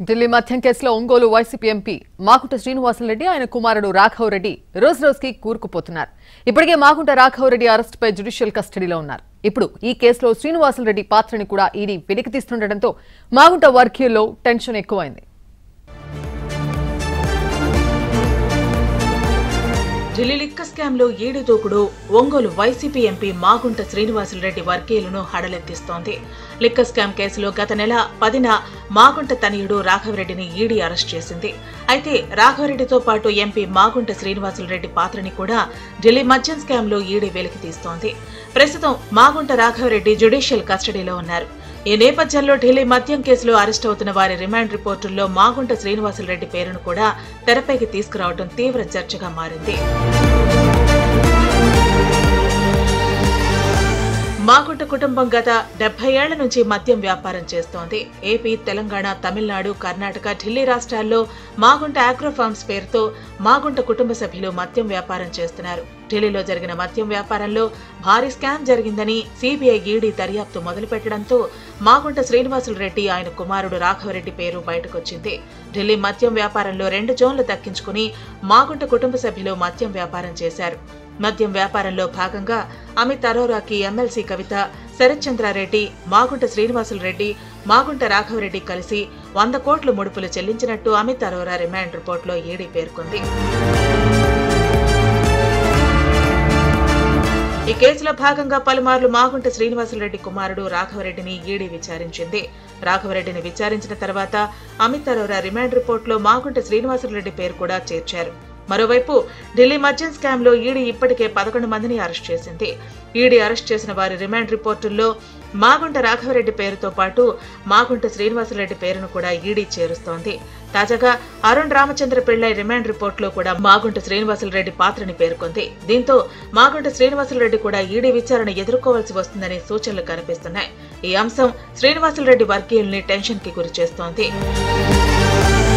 ఢిల్లీ మద్యం కేసులో Ongole YCP MP Magunta Srinivasa Reddy ఆయన కుమారుడు రాఘవ్ రెడ్డి రోజు రోజుకి కూరుకుపోతున్నారు ఇప్పటికే మాగుంట రాఘవ్ రెడ్డి అరెస్టుపై జ్యుడిషియల్ కస్టడీలో ఉన్నారు ఇప్పుడు ఈ కేసులో శ్రీనివాసరెడ్డి పాత్రని కూడా ఈడీ వెలికితీస్తుండటంతో మాగుంట వర్గీయుల్లో టెన్షన్ ఎక్కువైంది ఢిల్లీ లిక్క స్కామ్ లో ఈడీ దూకుడు Ongole YCP MP Magunta Srinivasulu Reddy వర్గీయులను హడలెత్తిస్తోంది లిక్క scam కేసులో గత నెల పదిన మాగుంట తనయుడు రాఘవరెడ్డిని ఈడీ అరెస్ట్ చేసింది అయితే రాఘవరెడ్డితో పాటు ఎంపీ మాగుంట శ్రీనివాసులరెడ్డి పాత్రని కూడా ఢిల్లీ మద్యం స్కామ్ లో ఈడీ వెలికి తీస్తోంది ప్రస్తుతం మాగుంట రాఘవరెడ్డి జ్యుడిషియల్ కస్టడీలో ఉన్నారు ఈ నేపథ్యంలో ఢిల్లీ మద్యం కేసులో అరెస్ట్ అవుతున్న వారి రిమాండ్ రిపోర్టుల్లో మాగుంట శ్రీనివాసులరెడ్డి పేరును కూడా తెరపైకి తీసుకురావడం తీవ్ర చర్చగా మారింది మాగుంట కుటుంబం గత డెబ్బై ఏళ్ల నుంచి మద్యం వ్యాపారం చేస్తోంది ఏపీ తెలంగాణ తమిళనాడు కర్ణాటక ఢిల్లీ రాష్ట్రాల్లో మాగుంట ఆగ్రో ఫార్మ్స్ పేరుతో మాగుంట కుటుంబ సభ్యులు మద్యం వ్యాపారం చేస్తున్నారు ఢిల్లీలో జరిగిన మద్యం వ్యాపారంలో భారీ స్కామ్ జరిగిందని సిబిఐ ఈడీ దర్యాప్తు మొదలుపెట్టడంతో మాగుంట శ్రీనివాసులు రెడ్డి ఆయన కుమారుడు రాఘవరెడ్డి పేరు బయటకొచ్చింది ఢిల్లీ మద్యం వ్యాపారంలో రెండు జోన్లు దక్కించుకుని మాగుంట కుటుంబ సభ్యులు మద్యం వ్యాపారం చేశారు మద్యం వ్యాపారంలో భాగంగా అమిత్ అరోరాకి ఎమ్మెల్సీ కవిత శరత్చంద్రారెడ్డి మాగుంట శ్రీనివాసులు రెడ్డి మాగుంట రాఘవరెడ్డి కలిసి వంద కోట్ల ముడుపులు చెల్లించినట్టు అమిత్ అరోరా రిమాండ్ రిపోర్టులో ఈడీ పేర్కొంది ఈ కేసులో భాగంగా పలుమార్లు మాగుంట శ్రీనివాసులరెడ్డి కుమారుడు రాఘవరెడ్డిని ఈడీ విచారించింది రాఘవరెడ్డిని విచారించిన తర్వాత అమిత్ అరోరా రిమాండ్ రిపోర్టులో మాగుంట శ్రీనివాసులరెడ్డి పేరు కూడా చేర్చారు మరోవైపు ఢిల్లీ మద్యం స్కామ్ లో ఈడీ ఇప్పటికే పదకొండు మందిని అరెస్ట్ చేసింది ఈడీ అరెస్ట్ చేసిన వారి రిమాండ్ రిపోర్టుల్లో మాగుంట రాఘవరెడ్డి పేరుతో పాటు మాగుంట శ్రీనివాసరెడ్డి పేరును కూడా ఈడీ చేరుస్తోంది తాజాగా అరుణ్ రామచంద్ర పిళ్ళై రిమాండ్ రిపోర్టులో కూడా మాగుంట శ్రీనివాసరెడ్డి పాత్రని పేర్కొంది దీంతో మాగుంట శ్రీనివాసరెడ్డి కూడా ఈడీ విచారణ ఎదుర్కోవాల్సి వస్తుందనే సూచనలు కనిపిస్తున్నాయి ఈ అంశం శ్రీనివాసరెడ్డి వర్గీయుల్ని టెన్షన్ కి గురి చేస్తోంది